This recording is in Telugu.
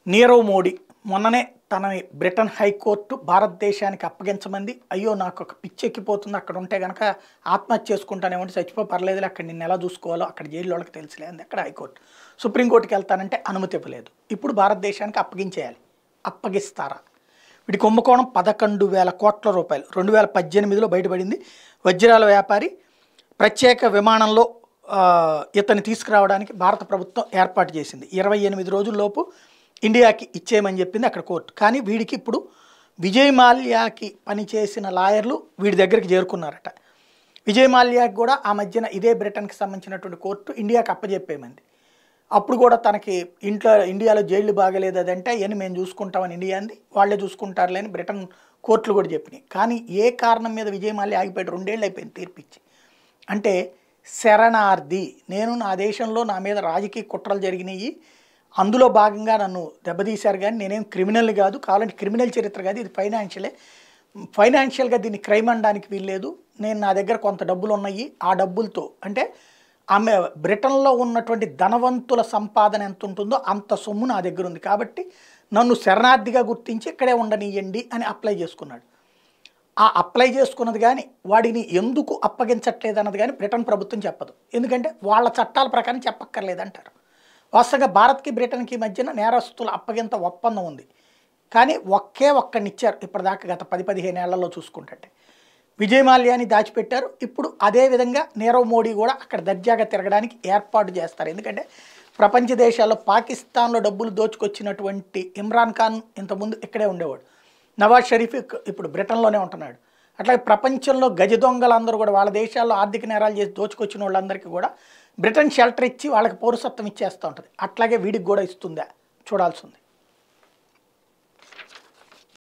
నీరవ్ మోడీ మొన్ననే తనని బ్రిటన్ హైకోర్టు భారతదేశానికి అప్పగించమంది అయ్యో నాకు ఒక పిచ్చెక్కిపోతుంది అక్కడ ఉంటే కనుక ఆత్మహత్య చేసుకుంటానేమంటే చచ్చిపో పర్లేదులే అక్కడ నిన్ను ఎలా చూసుకోవాలో అక్కడ జైలు వాళ్ళకి తెలిసిలే అంది అక్కడ హైకోర్టు సుప్రీంకోర్టుకి వెళ్తానంటే అనుమతి ఇవ్వలేదు ఇప్పుడు భారతదేశానికి అప్పగించేయాలి అప్పగిస్తారా వీడి కుంభకోణం పదకొండు వేల కోట్ల రూపాయలు రెండు వేల పద్దెనిమిదిలో బయటపడింది వజ్రాల వ్యాపారి ప్రత్యేక విమానంలో ఆ, ఇతన్ని తీసుకురావడానికి భారత ప్రభుత్వం ఏర్పాటు చేసింది ఇరవై ఎనిమిది రోజుల్లోపు ఇండియాకి ఇచ్చేయమని చెప్పింది అక్కడ కోర్టు కానీ వీడికి ఇప్పుడు విజయ్ మాల్యాకి పనిచేసిన లాయర్లు వీడి దగ్గరికి చేరుకున్నారట విజయ్ మాల్యాకి కూడా ఆ మధ్యన ఇదే బ్రిటన్కి సంబంధించినటువంటి కోర్టు ఇండియాకి అప్పజెప్పేమంది అప్పుడు కూడా తనకి ఇంట్లో ఇండియాలో జైళ్ళు బాగలేదు అదంటే అవన్నీ మేము చూసుకుంటామని ఇండియా అంది వాళ్ళే చూసుకుంటారులే అని బ్రిటన్ కోర్టులు కూడా చెప్పినాయి కానీ ఏ కారణం మీద విజయ్ మాల్యా ఆగిపోయాడు రెండేళ్ళు అయిపోయింది తీర్పిచ్చి అంటే శరణార్థి నేను నా దేశంలో నా మీద రాజకీయ కుట్రలు జరిగినాయి అందులో భాగంగా నన్ను దెబ్బతీశారు కానీ నేనేం క్రిమినల్ కాదు కావాలంటే క్రిమినల్ చరిత్ర కాదు ఇది ఫైనాన్షియలే ఫైనాన్షియల్గా దీన్ని క్రైమ్ అనడానికి వీల్లేదు నేను నా దగ్గర కొంత డబ్బులు ఉన్నాయి ఆ డబ్బులతో అంటే ఆమె బ్రిటన్లో ఉన్నటువంటి ధనవంతుల సంపాదన ఎంత ఉంటుందో అంత సొమ్ము నా దగ్గర ఉంది కాబట్టి నన్ను శరణార్థిగా గుర్తించి ఇక్కడే ఉండనియండి అని అప్లై చేసుకున్నాడు ఆ అప్లై చేసుకున్నది కానీ వాడిని ఎందుకు అప్పగించట్లేదు అన్నది కానీ బ్రిటన్ ప్రభుత్వం చెప్పదు ఎందుకంటే వాళ్ళ చట్టాల ప్రకారం చెప్పక్కర్లేదంటారు వాస్తవంగా భారత్కి బ్రిటన్కి మధ్యన నేరస్తుల అప్పగింత ఒప్పందం ఉంది కానీ ఒకే ఒక్కడిని ఇచ్చారు ఇప్పటిదాకా గత పది పదిహేను ఏళ్లలో చూసుకుంటే విజయ్ మాల్యాని దాచిపెట్టారు ఇప్పుడు అదే విధంగా నీరవ్ మోడీ కూడా అక్కడ దర్జాగా తిరగడానికి ఏర్పాటు చేస్తారు ఎందుకంటే ప్రపంచ దేశాల్లో పాకిస్తాన్లో డబ్బులు దోచుకొచ్చినటువంటి ఇమ్రాన్ ఖాన్ ఇంతకుముందు ఇక్కడే ఉండేవాడు నవాజ్ షరీఫ్ ఇక్- ఇప్పుడు బ్రిటన్లోనే ఉంటున్నాడు అట్లాగే ప్రపంచంలో గజ దొంగలందరూ కూడా వాళ్ళ దేశాల్లో ఆర్థిక నేరాలు చేసి దోచుకొచ్చిన వాళ్ళందరికీ కూడా బ్రిటన్ షెల్టర్ ఇచ్చి వాళ్ళకి పౌరసత్వం ఇచ్చేస్తూ ఉంటుంది అట్లాగే వీడికి కూడా ఇస్తుందా చూడాల్సి ఉంది